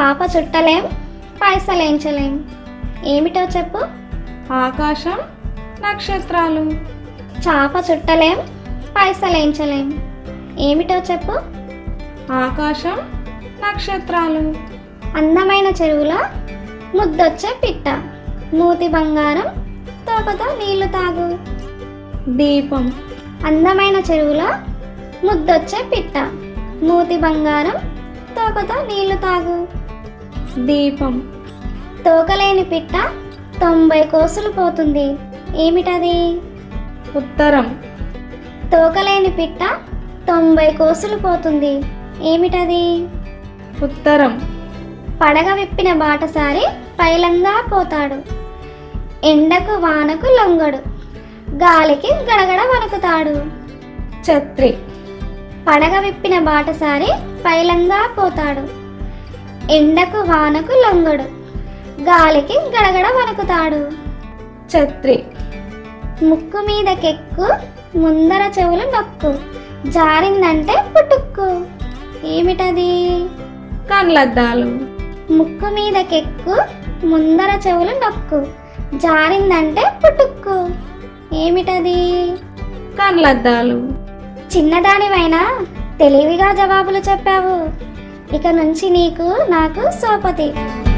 చాప చుట్టలేం పైసలేంచలేం ఏమిటో చెప్పు ఆకాశం నక్షత్రాలు చాప చుట్టలేం పైసలేంచలేం ఏమిటో చెప్పు ఆకాశం నక్షత్రాలు అందమైన చెరువులో ముద్దొచ్చే పిట్ట మూతి బంగారం తోకతో నీళ్లు తాగు దీపం అందమైన చెరువులో ముద్దొచ్చే పిట్ట మూతి బంగారం తోకతో నీళ్లు తాగు దీపం తోకలేని పిట్ట తొంభై కోసులు పోతుంది ఏమిటది ఉత్తరం తోకలేని పిట్ట తొంభై కోసులు పోతుంది ఏమిటది ఉత్తరం పడగ విప్పిన బాటసారి పైలంగా పోతాడు ఎండకు వానకు లొంగడు గాలికి గడగడ వణుకుతాడు ఛత్రి పడగ విప్పిన బాటసారి పైలంగా పోతాడు ఎండకు వానకు లొంగడు గాలికి గడగడ వణుకుతాడు ఛత్రి ముక్కు మీద కెక్కు ముందర చెవులు నొక్కు జారిందంటే పుట్టుక్కు ఏమిటది కళ్ళద్దాలు ముక్కు మీద కెక్కు ముందర చెవులు నొక్కు జారిందంటే పుట్టుక్కు ఏమిటది కళ్ళద్దాలు చిన్నదానివైనా తెలివిగా జవాబులు చెప్పావు ఇక నుంచి నీకు నాకు సోపతి